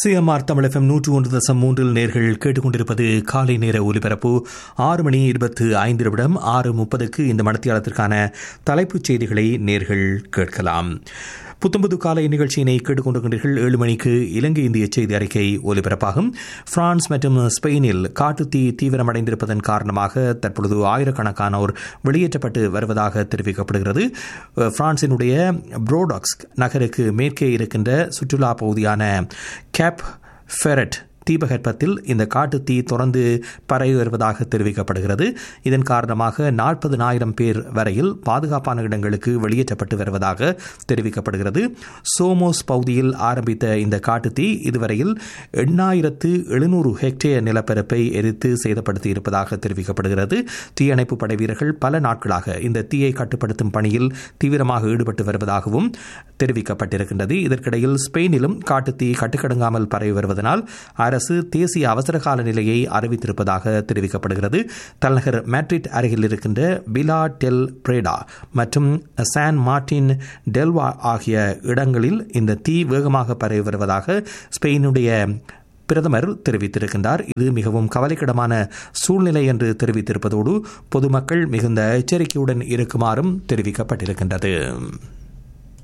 CMR தமிழகம் நூற்று ஒன்று தசம் மூன்றில் நேர்கள் கேட்டுக்கொண்டிருப்பது காலை நேர ஒலிபரப்பு ஆறு மணி இருபத்து ஐந்து நிமிடம் ஆறு முப்பதுக்கு இந்த மனத்தியாளத்திற்கான தலைப்புச் செய்திகளை நேர்கள் கேட்கலாம் புத்தம்புது காலை நிகழ்ச்சியினை கேட்டுக்கொண்டிருக்கின்றீர்கள் ஏழு மணிக்கு இலங்கை இந்திய செய்தி அறிக்கை ஒலிபரப்பாகும் பிரான்ஸ் மற்றும் ஸ்பெயினில் காட்டுத்தீ தீவிரமடைந்திருப்பதன் காரணமாக தற்பொழுது ஆயிரக்கணக்கானோர் வெளியேற்றப்பட்டு வருவதாக தெரிவிக்கப்படுகிறது பிரான்சினுடைய புரோடாக்ஸ் நகருக்கு மேற்கே இருக்கின்ற சுற்றுலா பகுதியான கேப் ஃபெரட் தீபகற்பத்தில் இந்த காட்டு தீ தொடர்ந்து பரவி வருவதாக தெரிவிக்கப்படுகிறது இதன் காரணமாக நாற்பதனாயிரம் பேர் வரையில் பாதுகாப்பான இடங்களுக்கு வெளியேற்றப்பட்டு வருவதாக தெரிவிக்கப்படுகிறது சோமோஸ் பகுதியில் ஆரம்பித்த இந்த காட்டு தீ இதுவரையில் எண்ணாயிரத்து எழுநூறு ஹெக்டேர் நிலப்பரப்பை எரித்து சேதப்படுத்தி இருப்பதாக தெரிவிக்கப்படுகிறது தீயணைப்பு படை வீரர்கள் பல நாட்களாக இந்த தீயை கட்டுப்படுத்தும் பணியில் தீவிரமாக ஈடுபட்டு வருவதாகவும் தெரிவிக்கப்பட்டிருக்கின்றது இதற்கிடையில் ஸ்பெயினிலும் காட்டுத்தீ கட்டுக்கடங்காமல் பரவி வருவதனால் அரசு தேசிய அவசரகால நிலையை அறிவித்திருப்பதாக தெரிவிக்கப்படுகிறது தலைநகர் மேட்ரிட் அருகில் இருக்கின்ற பிலா டெல் பிரேடா மற்றும் சான் மார்டின் டெல்வா ஆகிய இடங்களில் இந்த தீ வேகமாக பரவி வருவதாக ஸ்பெயினுடைய பிரதமர் தெரிவித்திருக்கின்றார் இது மிகவும் கவலைக்கிடமான சூழ்நிலை என்று தெரிவித்திருப்பதோடு பொதுமக்கள் மிகுந்த எச்சரிக்கையுடன் இருக்குமாறும் தெரிவிக்கப்பட்டிருக்கின்றது